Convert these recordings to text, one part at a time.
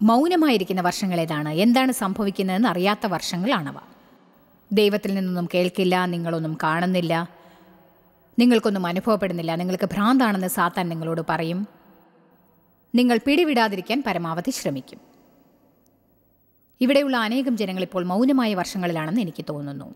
മൗനമായിരിക്കുന്ന വർഷങ്ങളേതാണ് എന്താണ് സംഭവിക്കുന്നതെന്ന് അറിയാത്ത വർഷങ്ങളാണവ ദൈവത്തിൽ നിന്നൊന്നും കേൾക്കില്ല നിങ്ങളൊന്നും കാണുന്നില്ല നിങ്ങൾക്കൊന്നും അനുഭവപ്പെടുന്നില്ല നിങ്ങൾക്ക് ഭ്രാന്താണെന്ന് സാത്താൻ നിങ്ങളോട് പറയും നിങ്ങൾ പിടിവിടാതിരിക്കാൻ പരമാവധി ശ്രമിക്കും ഇവിടെയുള്ള അനേകം ജനങ്ങൾ ഇപ്പോൾ മൗനമായ വർഷങ്ങളിലാണെന്ന് എനിക്ക് തോന്നുന്നു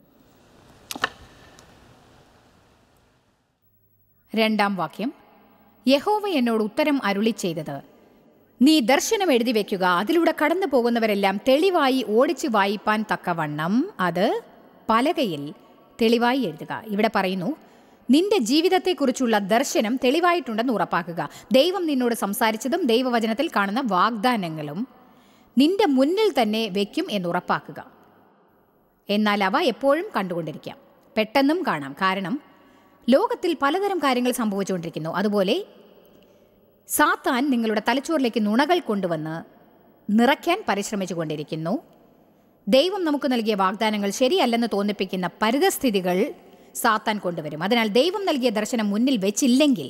രണ്ടാം വാക്യം യഹോവ എന്നോട് ഉത്തരം അരുളി ചെയ്തത് നീ ദർശനം എഴുതി വെക്കുക അതിലൂടെ കടന്നു പോകുന്നവരെല്ലാം തെളിവായി ഓടിച്ചു വായിപ്പാൻ തക്കവണ്ണം അത് പലകയിൽ തെളിവായി എഴുതുക ഇവിടെ പറയുന്നു നിന്റെ ജീവിതത്തെക്കുറിച്ചുള്ള ദർശനം തെളിവായിട്ടുണ്ടെന്ന് ഉറപ്പാക്കുക ദൈവം നിന്നോട് സംസാരിച്ചതും ദൈവവചനത്തിൽ കാണുന്ന വാഗ്ദാനങ്ങളും നിന്റെ മുന്നിൽ തന്നെ വയ്ക്കും എന്ന് ഉറപ്പാക്കുക എന്നാൽ അവ എപ്പോഴും കണ്ടുകൊണ്ടിരിക്കാം പെട്ടെന്നും കാണാം കാരണം ലോകത്തിൽ പലതരം കാര്യങ്ങൾ സംഭവിച്ചുകൊണ്ടിരിക്കുന്നു അതുപോലെ സാത്താൻ നിങ്ങളുടെ തലച്ചോറിലേക്ക് നുണകൾ കൊണ്ടുവന്ന് നിറയ്ക്കാൻ പരിശ്രമിച്ചു കൊണ്ടിരിക്കുന്നു ദൈവം നമുക്ക് നൽകിയ വാഗ്ദാനങ്ങൾ ശരിയല്ലെന്ന് തോന്നിപ്പിക്കുന്ന പരിതസ്ഥിതികൾ സാത്താൻ കൊണ്ടുവരും അതിനാൽ ദൈവം നൽകിയ ദർശനം മുന്നിൽ വെച്ചില്ലെങ്കിൽ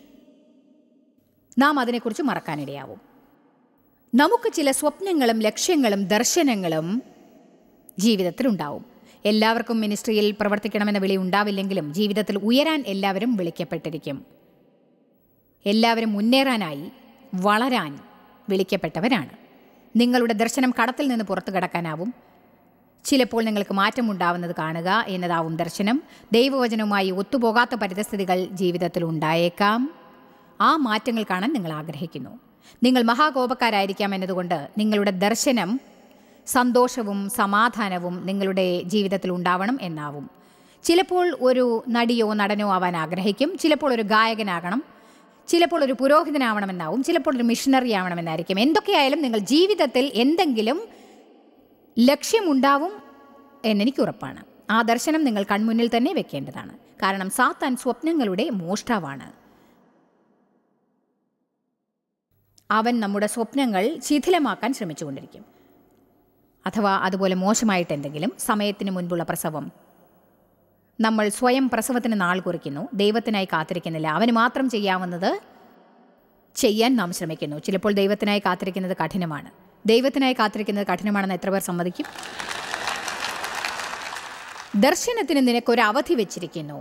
നാം അതിനെക്കുറിച്ച് മറക്കാനിടയാവും നമുക്ക് ചില സ്വപ്നങ്ങളും ലക്ഷ്യങ്ങളും ദർശനങ്ങളും ജീവിതത്തിലുണ്ടാവും എല്ലാവർക്കും മിനിസ്ട്രിയിൽ പ്രവർത്തിക്കണമെന്ന വിളി ഉണ്ടാവില്ലെങ്കിലും ജീവിതത്തിൽ ഉയരാൻ എല്ലാവരും വിളിക്കപ്പെട്ടിരിക്കും എല്ലാവരും മുന്നേറാനായി വളരാൻ വിളിക്കപ്പെട്ടവരാണ് നിങ്ങളുടെ ദർശനം കടത്തിൽ നിന്ന് പുറത്തു കടക്കാനാവും ചിലപ്പോൾ നിങ്ങൾക്ക് മാറ്റമുണ്ടാവുന്നത് കാണുക എന്നതാവും ദർശനം ദൈവവചനവുമായി ഒത്തുപോകാത്ത പരിതസ്ഥിതികൾ ജീവിതത്തിൽ ഉണ്ടായേക്കാം ആ മാറ്റങ്ങൾ കാണാൻ നിങ്ങൾ ആഗ്രഹിക്കുന്നു നിങ്ങൾ മഹാകോപക്കാരായിരിക്കാം എന്നതുകൊണ്ട് നിങ്ങളുടെ ദർശനം സന്തോഷവും സമാധാനവും നിങ്ങളുടെ ജീവിതത്തിൽ ഉണ്ടാവണം എന്നാവും ചിലപ്പോൾ ഒരു നടിയോ നടനോ ആവാൻ ആഗ്രഹിക്കും ചിലപ്പോൾ ഒരു ഗായകനാകണം ചിലപ്പോൾ ഒരു പുരോഹിതനാവണമെന്നാവും ചിലപ്പോൾ ഒരു മിഷണറി ആവണമെന്നായിരിക്കും എന്തൊക്കെയായാലും നിങ്ങൾ ജീവിതത്തിൽ എന്തെങ്കിലും ലക്ഷ്യമുണ്ടാവും എന്നെനിക്ക് ഉറപ്പാണ് ആ ദർശനം നിങ്ങൾ കൺമുന്നിൽ തന്നെ വെക്കേണ്ടതാണ് കാരണം സാത്താൻ സ്വപ്നങ്ങളുടെ മോഷ്ടാവാണ് അവൻ നമ്മുടെ സ്വപ്നങ്ങൾ ശിഥിലമാക്കാൻ ശ്രമിച്ചുകൊണ്ടിരിക്കും അഥവാ അതുപോലെ മോശമായിട്ട് എന്തെങ്കിലും സമയത്തിന് മുൻപുള്ള പ്രസവം നമ്മൾ സ്വയം പ്രസവത്തിന് നാൾ കുറിക്കുന്നു ദൈവത്തിനായി കാത്തിരിക്കുന്നില്ല അവന് മാത്രം ചെയ്യാവുന്നത് ചെയ്യാൻ നാം ശ്രമിക്കുന്നു ചിലപ്പോൾ ദൈവത്തിനായി കാത്തിരിക്കുന്നത് കഠിനമാണ് ദൈവത്തിനായി കാത്തിരിക്കുന്നത് കഠിനമാണെന്ന് എത്ര പേർ സമ്മതിക്കും ദർശനത്തിന് നിനക്കൊരു അവധി വെച്ചിരിക്കുന്നു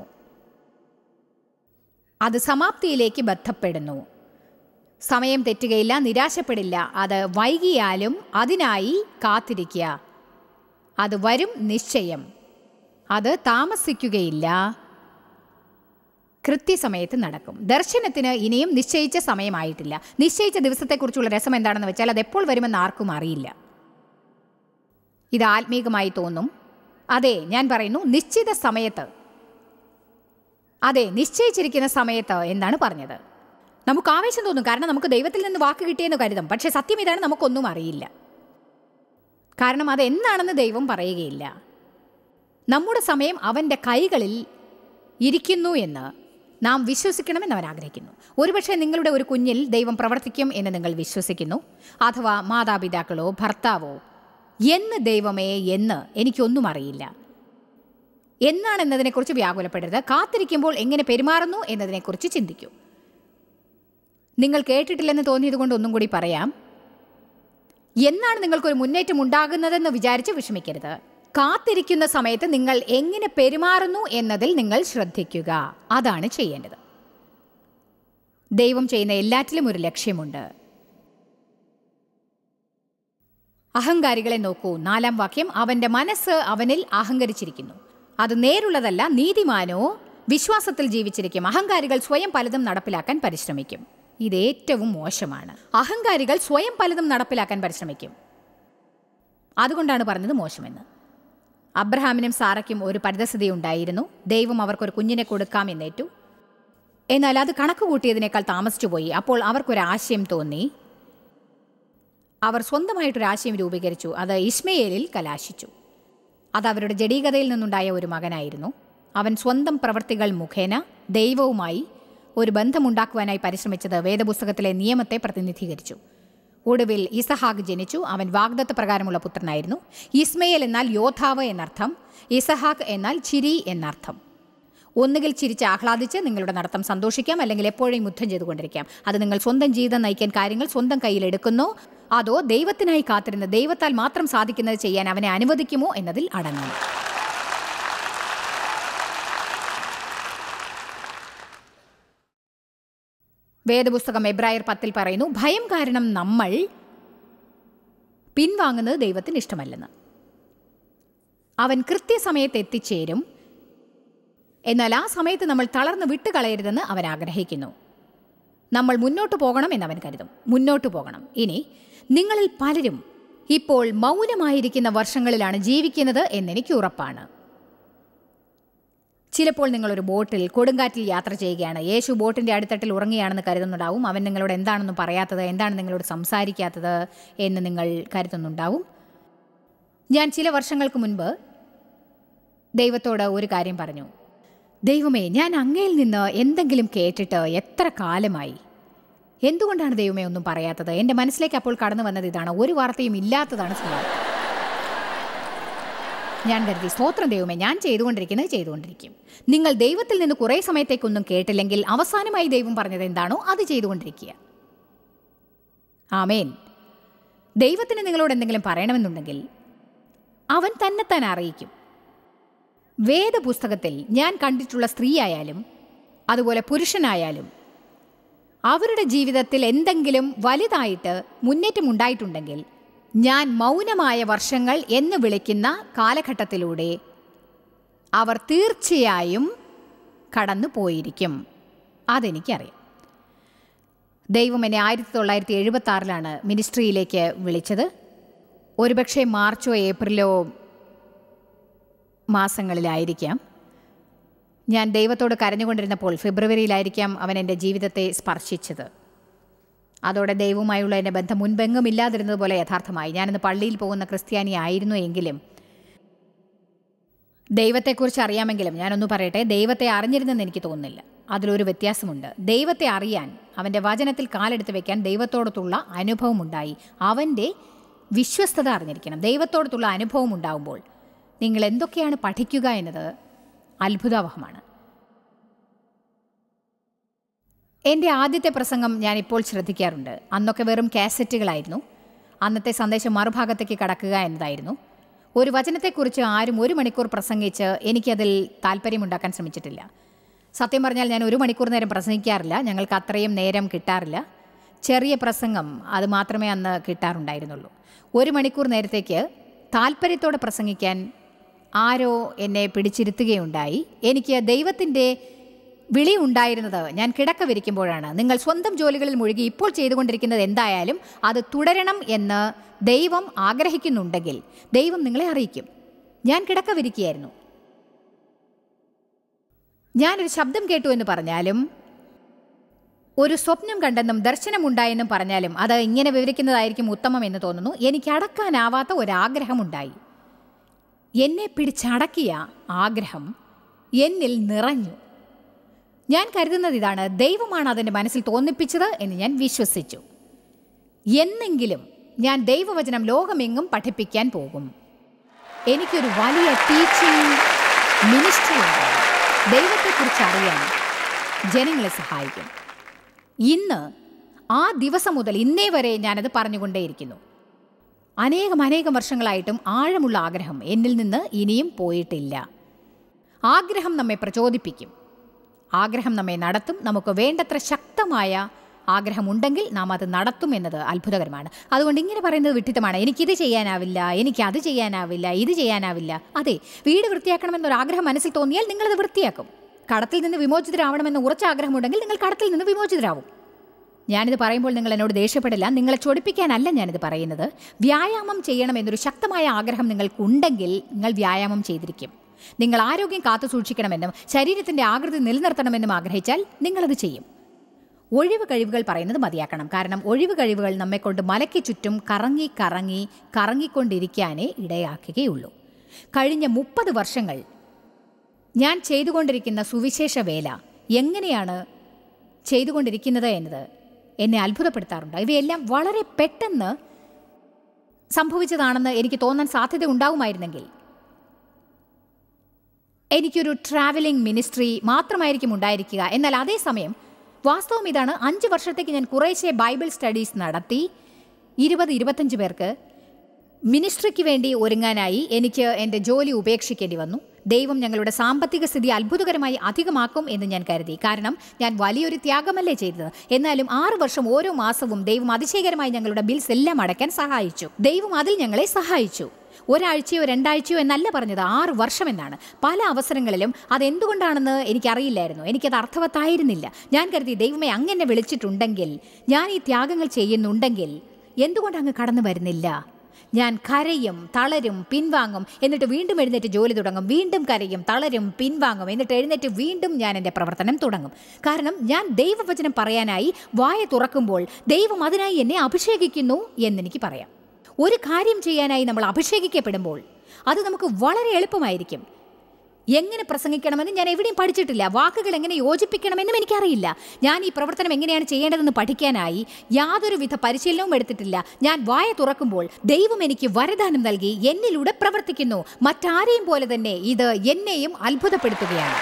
അത് സമാപ്തിയിലേക്ക് ബന്ധപ്പെടുന്നു സമയം തെറ്റുകയില്ല നിരാശപ്പെടില്ല അത് വൈകിയാലും അതിനായി കാത്തിരിക്കുക അത് വരും നിശ്ചയം അത് താമസിക്കുകയില്ല കൃത്യസമയത്ത് നടക്കും ദർശനത്തിന് ഇനിയും നിശ്ചയിച്ച സമയമായിട്ടില്ല നിശ്ചയിച്ച ദിവസത്തെക്കുറിച്ചുള്ള രസം എന്താണെന്ന് വെച്ചാൽ അത് എപ്പോൾ വരുമെന്ന് ആർക്കും അറിയില്ല ഇത് ആത്മീകമായി തോന്നും അതെ ഞാൻ പറയുന്നു നിശ്ചിത സമയത്ത് അതെ നിശ്ചയിച്ചിരിക്കുന്ന സമയത്ത് എന്നാണ് പറഞ്ഞത് നമുക്ക് ആവേശം തോന്നും കാരണം നമുക്ക് ദൈവത്തിൽ നിന്ന് വാക്ക് കിട്ടിയെന്ന് കരുതും പക്ഷേ സത്യം ഇതാണ് നമുക്കൊന്നും അറിയില്ല കാരണം അത് എന്നാണെന്ന് ദൈവം പറയുകയില്ല നമ്മുടെ സമയം അവൻ്റെ കൈകളിൽ ഇരിക്കുന്നു എന്ന് നാം വിശ്വസിക്കണമെന്ന് അവൻ ആഗ്രഹിക്കുന്നു ഒരുപക്ഷെ നിങ്ങളുടെ ഒരു കുഞ്ഞിൽ ദൈവം പ്രവർത്തിക്കും എന്ന് നിങ്ങൾ വിശ്വസിക്കുന്നു അഥവാ മാതാപിതാക്കളോ ഭർത്താവോ എന്ന് ദൈവമേ എന്ന് എനിക്കൊന്നും അറിയില്ല എന്നാണെന്നതിനെക്കുറിച്ച് വ്യാകുലപ്പെടരുത് കാത്തിരിക്കുമ്പോൾ എങ്ങനെ പെരുമാറുന്നു എന്നതിനെക്കുറിച്ച് ചിന്തിക്കൂ നിങ്ങൾ കേട്ടിട്ടില്ലെന്ന് തോന്നിയതുകൊണ്ട് ഒന്നും കൂടി പറയാം എന്നാണ് നിങ്ങൾക്കൊരു മുന്നേറ്റം ഉണ്ടാകുന്നതെന്ന് വിചാരിച്ച് വിഷമിക്കരുത് കാത്തിരിക്കുന്ന സമയത്ത് നിങ്ങൾ എങ്ങനെ പെരുമാറുന്നു എന്നതിൽ നിങ്ങൾ ശ്രദ്ധിക്കുക അതാണ് ചെയ്യേണ്ടത് ദൈവം ചെയ്യുന്ന എല്ലാറ്റിലും ഒരു ലക്ഷ്യമുണ്ട് അഹങ്കാരികളെ നോക്കൂ നാലാം വാക്യം അവന്റെ മനസ്സ് അവനിൽ അഹങ്കരിച്ചിരിക്കുന്നു അത് നേരുള്ളതല്ല നീതിമാനോ വിശ്വാസത്തിൽ ജീവിച്ചിരിക്കും അഹങ്കാരികൾ സ്വയം പലതും നടപ്പിലാക്കാൻ പരിശ്രമിക്കും ഇത് ഏറ്റവും മോശമാണ് അഹങ്കാരികൾ സ്വയം പലതും നടപ്പിലാക്കാൻ പരിശ്രമിക്കും അതുകൊണ്ടാണ് പറഞ്ഞത് മോശമെന്ന് അബ്രഹാമിനും സാറയ്ക്കും ഒരു പരിതസ്ഥിതി ഉണ്ടായിരുന്നു ദൈവം അവർക്കൊരു കുഞ്ഞിനെ കൊടുക്കാം എന്നേറ്റു എന്നാൽ അത് കണക്ക് കൂട്ടിയതിനേക്കാൾ താമസിച്ചു പോയി അപ്പോൾ അവർക്കൊരു ആശയം തോന്നി അവർ സ്വന്തമായിട്ടൊരു ആശയം രൂപീകരിച്ചു അത് ഇസ്മയേലിൽ കലാശിച്ചു അത് അവരുടെ ജഡീകതയിൽ നിന്നുണ്ടായ ഒരു മകനായിരുന്നു അവൻ സ്വന്തം പ്രവൃത്തികൾ മുഖേന ദൈവവുമായി ഒരു ബന്ധമുണ്ടാക്കുവാനായി പരിശ്രമിച്ചത് വേദപുസ്തകത്തിലെ നിയമത്തെ പ്രതിനിധീകരിച്ചു ഒടുവിൽ ഇസഹാക്ക് ജനിച്ചു അവൻ വാഗ്ദത്ത പ്രകാരമുള്ള പുത്രനായിരുന്നു ഇസ്മയേൽ എന്നാൽ യോദ്ധാവ് എന്നർത്ഥം ഇസഹാക്ക് എന്നാൽ ചിരി എന്നർത്ഥം ഒന്നുകിൽ ചിരിച്ച് ആഹ്ലാദിച്ച് നിങ്ങളുടെ നടത്തം സന്തോഷിക്കാം അല്ലെങ്കിൽ എപ്പോഴും യുദ്ധം ചെയ്തുകൊണ്ടിരിക്കാം അത് നിങ്ങൾ സ്വന്തം ജീവിതം നയിക്കാൻ കാര്യങ്ങൾ സ്വന്തം കയ്യിലെടുക്കുന്നോ അതോ ദൈവത്തിനായി കാത്തിരുന്ന് ദൈവത്താൽ മാത്രം സാധിക്കുന്നത് ചെയ്യാൻ അവനെ അനുവദിക്കുമോ എന്നതിൽ അടങ്ങും വേദപുസ്തകം എബ്രായർ പത്തിൽ പറയുന്നു ഭയം കാരണം നമ്മൾ പിൻവാങ്ങുന്നത് ദൈവത്തിന് ഇഷ്ടമല്ലെന്ന് അവൻ കൃത്യസമയത്ത് എത്തിച്ചേരും എന്നാൽ ആ സമയത്ത് നമ്മൾ തളർന്ന് വിട്ടുകളയരുതെന്ന് അവൻ ആഗ്രഹിക്കുന്നു നമ്മൾ മുന്നോട്ട് പോകണം എന്നവൻ കരുതും മുന്നോട്ട് പോകണം ഇനി നിങ്ങളിൽ പലരും ഇപ്പോൾ മൗനമായിരിക്കുന്ന വർഷങ്ങളിലാണ് ജീവിക്കുന്നത് എന്നെനിക്ക് ഉറപ്പാണ് ചിലപ്പോൾ നിങ്ങളൊരു ബോട്ടിൽ കൊടുങ്കാറ്റിൽ യാത്ര ചെയ്യുകയാണ് യേശു ബോട്ടിൻ്റെ അടിത്തട്ടിൽ ഉറങ്ങിയാണെന്ന് കരുതുന്നുണ്ടാവും അവൻ നിങ്ങളോട് എന്താണെന്നും പറയാത്തത് എന്താണ് നിങ്ങളോട് സംസാരിക്കാത്തത് എന്ന് നിങ്ങൾ കരുതുന്നുണ്ടാവും ഞാൻ ചില വർഷങ്ങൾക്ക് മുൻപ് ദൈവത്തോട് ഒരു കാര്യം പറഞ്ഞു ദൈവമേ ഞാൻ അങ്ങയിൽ നിന്ന് എന്തെങ്കിലും കേട്ടിട്ട് എത്ര കാലമായി എന്തുകൊണ്ടാണ് ദൈവമേ ഒന്നും പറയാത്തത് എൻ്റെ മനസ്സിലേക്ക് അപ്പോൾ കടന്നു വന്നത് ഇതാണ് ഒരു വാർത്തയും ഇല്ലാത്തതാണ് സ്വഭാവം ഞാൻ കരുതി സ്തോത്രം ദൈവമേ ഞാൻ ചെയ്തുകൊണ്ടിരിക്കുന്നത് ചെയ്തുകൊണ്ടിരിക്കും നിങ്ങൾ ദൈവത്തിൽ നിന്ന് കുറേ സമയത്തേക്കൊന്നും കേട്ടില്ലെങ്കിൽ അവസാനമായി ദൈവം പറഞ്ഞത് എന്താണോ അത് ചെയ്തുകൊണ്ടിരിക്കുക ആമേൻ ദൈവത്തിന് നിങ്ങളോട് എന്തെങ്കിലും പറയണമെന്നുണ്ടെങ്കിൽ അവൻ തന്നെത്താൻ അറിയിക്കും വേദപുസ്തകത്തിൽ ഞാൻ കണ്ടിട്ടുള്ള സ്ത്രീയായാലും അതുപോലെ പുരുഷനായാലും അവരുടെ ജീവിതത്തിൽ എന്തെങ്കിലും വലുതായിട്ട് മുന്നേറ്റം ഉണ്ടായിട്ടുണ്ടെങ്കിൽ ഞാൻ മൗനമായ വർഷങ്ങൾ എന്ന് വിളിക്കുന്ന കാലഘട്ടത്തിലൂടെ അവർ തീർച്ചയായും കടന്നു പോയിരിക്കും അതെനിക്കറിയാം ദൈവം എന്നെ ആയിരത്തി തൊള്ളായിരത്തി എഴുപത്തി ആറിലാണ് മിനിസ്ട്രിയിലേക്ക് വിളിച്ചത് ഒരുപക്ഷെ മാർച്ചോ ഏപ്രിലോ മാസങ്ങളിലായിരിക്കാം ഞാൻ ദൈവത്തോട് കരഞ്ഞുകൊണ്ടിരുന്നപ്പോൾ ഫെബ്രുവരിയിലായിരിക്കാം അവൻ എൻ്റെ ജീവിതത്തെ സ്പർശിച്ചത് അതോടെ ദൈവവുമായുള്ള എൻ്റെ ബന്ധം മുൻപെങ്ങും ഇല്ലാതിരുന്നതുപോലെ യഥാർത്ഥമായി ഞാനിന്ന് പള്ളിയിൽ പോകുന്ന ക്രിസ്ത്യാനി ആയിരുന്നു എങ്കിലും ദൈവത്തെക്കുറിച്ച് അറിയാമെങ്കിലും ഞാനൊന്ന് പറയട്ടെ ദൈവത്തെ അറിഞ്ഞിരുന്നെന്ന് എനിക്ക് തോന്നുന്നില്ല അതിലൊരു വ്യത്യാസമുണ്ട് ദൈവത്തെ അറിയാൻ അവൻ്റെ വചനത്തിൽ കാലെടുത്ത് വെക്കാൻ ദൈവത്തോടത്തുള്ള അനുഭവമുണ്ടായി അവൻ്റെ വിശ്വസ്തത അറിഞ്ഞിരിക്കണം ദൈവത്തോടത്തുള്ള അനുഭവം ഉണ്ടാകുമ്പോൾ നിങ്ങൾ എന്തൊക്കെയാണ് പഠിക്കുക എന്നത് അത്ഭുതാവഹമാണ് എൻ്റെ ആദ്യത്തെ പ്രസംഗം ഞാനിപ്പോൾ ശ്രദ്ധിക്കാറുണ്ട് അന്നൊക്കെ വെറും കാസറ്റുകളായിരുന്നു അന്നത്തെ സന്ദേശം മറുഭാഗത്തേക്ക് കടക്കുക എന്നതായിരുന്നു ഒരു വചനത്തെക്കുറിച്ച് ആരും ഒരു മണിക്കൂർ പ്രസംഗിച്ച് എനിക്കതിൽ താല്പര്യമുണ്ടാക്കാൻ ശ്രമിച്ചിട്ടില്ല സത്യം പറഞ്ഞാൽ ഞാൻ ഒരു മണിക്കൂർ നേരം പ്രസംഗിക്കാറില്ല ഞങ്ങൾക്ക് അത്രയും നേരം കിട്ടാറില്ല ചെറിയ പ്രസംഗം അത് മാത്രമേ അന്ന് കിട്ടാറുണ്ടായിരുന്നുള്ളൂ ഒരു മണിക്കൂർ നേരത്തേക്ക് താല്പര്യത്തോടെ പ്രസംഗിക്കാൻ ആരോ എന്നെ പിടിച്ചിരുത്തുകയുണ്ടായി എനിക്ക് ദൈവത്തിൻ്റെ വിളി ഉണ്ടായിരുന്നത് ഞാൻ കിടക്ക വിരിക്കുമ്പോഴാണ് നിങ്ങൾ സ്വന്തം ജോലികളിൽ മുഴുകി ഇപ്പോൾ ചെയ്തുകൊണ്ടിരിക്കുന്നത് എന്തായാലും അത് തുടരണം എന്ന് ദൈവം ആഗ്രഹിക്കുന്നുണ്ടെങ്കിൽ ദൈവം നിങ്ങളെ അറിയിക്കും ഞാൻ കിടക്ക വിരിക്കുകയായിരുന്നു ഞാനൊരു ശബ്ദം കേട്ടു എന്ന് പറഞ്ഞാലും ഒരു സ്വപ്നം കണ്ടെന്നും ദർശനമുണ്ടായെന്നും പറഞ്ഞാലും അത് ഇങ്ങനെ വിവരിക്കുന്നതായിരിക്കും ഉത്തമം എന്ന് തോന്നുന്നു എനിക്ക് അടക്കാനാവാത്ത ഒരാഗ്രഹമുണ്ടായി എന്നെ പിടിച്ചടക്കിയ ആഗ്രഹം എന്നിൽ നിറഞ്ഞു ഞാൻ കരുതുന്നത് ഇതാണ് ദൈവമാണ് അതെൻ്റെ മനസ്സിൽ തോന്നിപ്പിച്ചത് എന്ന് ഞാൻ വിശ്വസിച്ചു എന്നെങ്കിലും ഞാൻ ദൈവവചനം ലോകമെങ്ങും പഠിപ്പിക്കാൻ പോകും എനിക്കൊരു വലിയ ടീച്ചിങ് മിനിസ്ട്രി ഉണ്ട് ദൈവത്തെക്കുറിച്ച് അറിയാൻ ജനങ്ങളെ സഹായിക്കും ഇന്ന് ആ ദിവസം മുതൽ ഇന്നേ വരെ ഞാനത് പറഞ്ഞുകൊണ്ടേയിരിക്കുന്നു അനേകം അനേകം വർഷങ്ങളായിട്ടും ആഴമുള്ള ആഗ്രഹം എന്നിൽ നിന്ന് ഇനിയും പോയിട്ടില്ല ആഗ്രഹം നമ്മെ പ്രചോദിപ്പിക്കും ആഗ്രഹം നമ്മെ നടത്തും നമുക്ക് വേണ്ടത്ര ശക്തമായ ആഗ്രഹമുണ്ടെങ്കിൽ നാം അത് നടത്തും എന്നത് അത്ഭുതകരമാണ് അതുകൊണ്ട് ഇങ്ങനെ പറയുന്നത് വിട്ടിത്തമാണ് എനിക്കിത് ചെയ്യാനാവില്ല എനിക്ക് അത് ചെയ്യാനാവില്ല ഇത് ചെയ്യാനാവില്ല അതെ വീട് വൃത്തിയാക്കണമെന്നൊരു ആഗ്രഹം മനസ്സിൽ തോന്നിയാൽ നിങ്ങളത് വൃത്തിയാക്കും കടത്തിൽ നിന്ന് വിമോചിതരാവണമെന്ന് ഉറച്ച ആഗ്രഹമുണ്ടെങ്കിൽ നിങ്ങൾ കടത്തിൽ നിന്ന് വിമോചിതരാവും ഞാനിത് പറയുമ്പോൾ നിങ്ങൾ എന്നോട് ദേഷ്യപ്പെടില്ല നിങ്ങളെ ചൊടിപ്പിക്കാനല്ല ഞാനിത് പറയുന്നത് വ്യായാമം ചെയ്യണമെന്നൊരു ശക്തമായ ആഗ്രഹം നിങ്ങൾക്കുണ്ടെങ്കിൽ നിങ്ങൾ വ്യായാമം ചെയ്തിരിക്കും നിങ്ങൾ ആരോഗ്യം കാത്തു സൂക്ഷിക്കണമെന്നും ശരീരത്തിന്റെ ആകൃതി നിലനിർത്തണമെന്നും ആഗ്രഹിച്ചാൽ നിങ്ങളത് ചെയ്യും ഒഴിവ് കഴിവുകൾ പറയുന്നത് മതിയാക്കണം കാരണം ഒഴിവ് കഴിവുകൾ നമ്മെക്കൊണ്ട് മലയ്ക്ക് ചുറ്റും കറങ്ങി കറങ്ങി കറങ്ങിക്കൊണ്ടിരിക്കാനേ ഇടയാക്കുകയുള്ളൂ കഴിഞ്ഞ മുപ്പത് വർഷങ്ങൾ ഞാൻ ചെയ്തുകൊണ്ടിരിക്കുന്ന സുവിശേഷ വേല എങ്ങനെയാണ് ചെയ്തുകൊണ്ടിരിക്കുന്നത് എന്നത് എന്നെ അത്ഭുതപ്പെടുത്താറുണ്ട് ഇവയെല്ലാം വളരെ പെട്ടെന്ന് സംഭവിച്ചതാണെന്ന് എനിക്ക് തോന്നാൻ സാധ്യത ഉണ്ടാവുമായിരുന്നെങ്കിൽ എനിക്കൊരു ട്രാവലിംഗ് മിനിസ്ട്രി മാത്രമായിരിക്കും ഉണ്ടായിരിക്കുക എന്നാൽ അതേസമയം വാസ്തവം ഇതാണ് അഞ്ച് വർഷത്തേക്ക് ഞാൻ കുറേശ്ശെ ബൈബിൾ സ്റ്റഡീസ് നടത്തി ഇരുപത് ഇരുപത്തഞ്ച് പേർക്ക് മിനിസ്ട്രിക്ക് വേണ്ടി ഒരുങ്ങാനായി എനിക്ക് എൻ്റെ ജോലി ഉപേക്ഷിക്കേണ്ടി വന്നു ദൈവം ഞങ്ങളുടെ സാമ്പത്തിക സ്ഥിതി അത്ഭുതകരമായി അധികമാക്കും എന്ന് ഞാൻ കരുതി കാരണം ഞാൻ വലിയൊരു ത്യാഗമല്ലേ ചെയ്തത് എന്നാലും ആറു വർഷം ഓരോ മാസവും ദൈവം അതിശയകരമായി ഞങ്ങളുടെ ബിൽസ് എല്ലാം അടയ്ക്കാൻ സഹായിച്ചു ദൈവം അതിൽ ഞങ്ങളെ സഹായിച്ചു ഒരാഴ്ചയോ രണ്ടാഴ്ചയോ എന്നല്ല പറഞ്ഞത് ആറ് വർഷം എന്നാണ് പല അവസരങ്ങളിലും അതെന്തുകൊണ്ടാണെന്ന് എനിക്കറിയില്ലായിരുന്നു എനിക്കത് അർത്ഥവത്തായിരുന്നില്ല ഞാൻ കരുതി ദൈവമേ അങ്ങനെ വിളിച്ചിട്ടുണ്ടെങ്കിൽ ഞാൻ ഈ ത്യാഗങ്ങൾ ചെയ്യുന്നുണ്ടെങ്കിൽ എന്തുകൊണ്ട് അങ്ങ് കടന്നു വരുന്നില്ല ഞാൻ കരയും തളരും പിൻവാങ്ങും എന്നിട്ട് വീണ്ടും എഴുന്നേറ്റ് ജോലി തുടങ്ങും വീണ്ടും കരയും തളരും പിൻവാങ്ങും എന്നിട്ട് എഴുന്നേറ്റ് വീണ്ടും ഞാൻ എൻ്റെ പ്രവർത്തനം തുടങ്ങും കാരണം ഞാൻ ദൈവവചനം പറയാനായി വായ തുറക്കുമ്പോൾ ദൈവം അതിനായി എന്നെ അഭിഷേകിക്കുന്നു എന്നെനിക്ക് പറയാം ഒരു കാര്യം ചെയ്യാനായി നമ്മൾ അഭിഷേകിക്കപ്പെടുമ്പോൾ അത് നമുക്ക് വളരെ എളുപ്പമായിരിക്കും എങ്ങനെ പ്രസംഗിക്കണമെന്ന് ഞാൻ എവിടെയും പഠിച്ചിട്ടില്ല വാക്കുകൾ എങ്ങനെ യോജിപ്പിക്കണമെന്നും എനിക്കറിയില്ല ഞാൻ ഈ പ്രവർത്തനം എങ്ങനെയാണ് ചെയ്യേണ്ടതെന്ന് പഠിക്കാനായി യാതൊരുവിധ പരിശീലനവും എടുത്തിട്ടില്ല ഞാൻ വായ തുറക്കുമ്പോൾ ദൈവം എനിക്ക് വരദാനം നൽകി എന്നിലൂടെ പ്രവർത്തിക്കുന്നു മറ്റാരെയും പോലെ തന്നെ ഇത് എന്നെയും അത്ഭുതപ്പെടുത്തുകയാണ്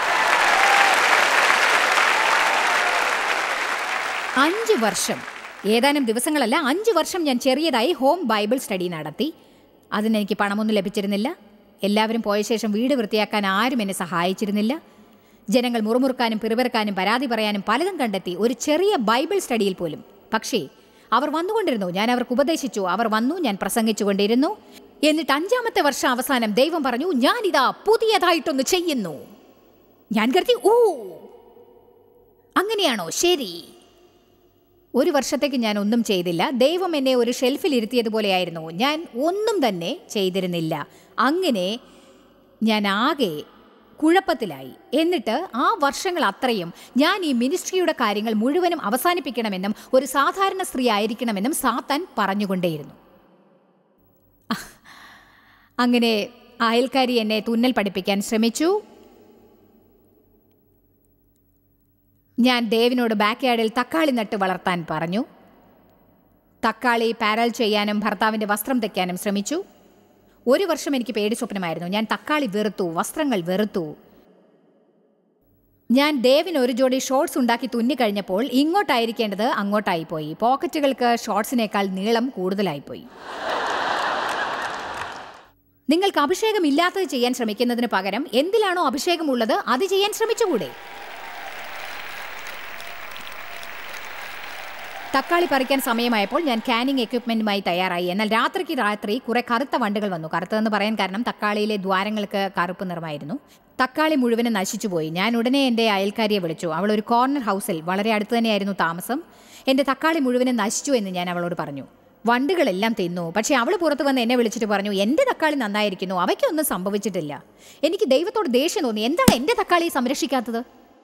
അഞ്ച് വർഷം ഏതാനും ദിവസങ്ങളല്ല അഞ്ച് വർഷം ഞാൻ ചെറിയതായി ഹോം ബൈബിൾ സ്റ്റഡി നടത്തി അതിന് എനിക്ക് പണമൊന്നും ലഭിച്ചിരുന്നില്ല എല്ലാവരും പോയ ശേഷം വീട് വൃത്തിയാക്കാൻ ആരും എന്നെ സഹായിച്ചിരുന്നില്ല ജനങ്ങൾ മുറുമുറുക്കാനും പിറുപിറുക്കാനും പരാതി പറയാനും പലതും കണ്ടെത്തി ഒരു ചെറിയ ബൈബിൾ സ്റ്റഡിയിൽ പോലും പക്ഷേ അവർ വന്നുകൊണ്ടിരുന്നു ഞാൻ അവർക്ക് ഉപദേശിച്ചു അവർ വന്നു ഞാൻ പ്രസംഗിച്ചുകൊണ്ടിരുന്നു എന്നിട്ട് അഞ്ചാമത്തെ വർഷം അവസാനം ദൈവം പറഞ്ഞു ഞാനിതാ പുതിയതായിട്ടൊന്ന് ചെയ്യുന്നു ഞാൻ കരുതി ഓ അങ്ങനെയാണോ ശരി ഒരു വർഷത്തേക്ക് ഞാൻ ഒന്നും ചെയ്തില്ല ദൈവം എന്നെ ഒരു ഷെൽഫിൽ ഇരുത്തിയതുപോലെയായിരുന്നു ഞാൻ ഒന്നും തന്നെ ചെയ്തിരുന്നില്ല അങ്ങനെ ഞാൻ ആകെ കുഴപ്പത്തിലായി എന്നിട്ട് ആ വർഷങ്ങൾ അത്രയും ഞാൻ ഈ മിനിസ്ട്രിയുടെ കാര്യങ്ങൾ മുഴുവനും അവസാനിപ്പിക്കണമെന്നും ഒരു സാധാരണ സ്ത്രീ ആയിരിക്കണമെന്നും സാത്താൻ പറഞ്ഞുകൊണ്ടേയിരുന്നു അങ്ങനെ അയൽക്കാരി എന്നെ തുന്നൽ പഠിപ്പിക്കാൻ ശ്രമിച്ചു ഞാൻ ദേവിനോട് ബാക്ക് യാർഡിൽ തക്കാളി നട്ട് വളർത്താൻ പറഞ്ഞു തക്കാളി പാരൽ ചെയ്യാനും ഭർത്താവിൻ്റെ വസ്ത്രം തയ്ക്കാനും ശ്രമിച്ചു ഒരു വർഷം എനിക്ക് പേടി സ്വപ്നമായിരുന്നു ഞാൻ തക്കാളി വെറുത്തു വസ്ത്രങ്ങൾ വെറുത്തു ഞാൻ ദേവിന് ഒരു ജോഡി ഷോർട്സ് ഉണ്ടാക്കി തുന്നിക്കഴിഞ്ഞപ്പോൾ ഇങ്ങോട്ടായിരിക്കേണ്ടത് അങ്ങോട്ടായിപ്പോയി പോക്കറ്റുകൾക്ക് ഷോർട്സിനേക്കാൾ നീളം കൂടുതലായിപ്പോയി നിങ്ങൾക്ക് അഭിഷേകം ഇല്ലാത്തത് ചെയ്യാൻ ശ്രമിക്കുന്നതിന് പകരം എന്തിലാണോ അഭിഷേകമുള്ളത് അത് ചെയ്യാൻ ശ്രമിച്ചുകൂടെ തക്കാളി പറിക്കാൻ സമയമായപ്പോൾ ഞാൻ കാനിങ് എക്യുപ്മെന്റുമായി തയ്യാറായി എന്നാൽ രാത്രിക്ക് രാത്രി കുറെ കറുത്ത വണ്ടുകൾ വന്നു കറുത്തതെന്ന് പറയാൻ കാരണം തക്കാളിയിലെ ദ്വാരങ്ങൾക്ക് കറുപ്പ് നിറമായിരുന്നു തക്കാളി മുഴുവനും നശിച്ചുപോയി ഞാൻ ഉടനെ എൻ്റെ അയൽക്കാരിയെ വിളിച്ചു അവൾ ഒരു കോർണർ ഹൗസിൽ വളരെ അടുത്ത് തന്നെയായിരുന്നു താമസം എൻ്റെ തക്കാളി മുഴുവനും നശിച്ചു എന്ന് ഞാൻ അവളോട് പറഞ്ഞു വണ്ടുകളെല്ലാം തിന്നു പക്ഷേ അവൾ പുറത്ത് വന്ന് എന്നെ വിളിച്ചിട്ട് പറഞ്ഞു എൻ്റെ തക്കാളി നന്നായിരിക്കുന്നു അവയ്ക്കൊന്നും സംഭവിച്ചിട്ടില്ല എനിക്ക് ദൈവത്തോട് ദേഷ്യം തോന്നി എന്താണ് എൻ്റെ തക്കാളിയെ സംരക്ഷിക്കാത്തത്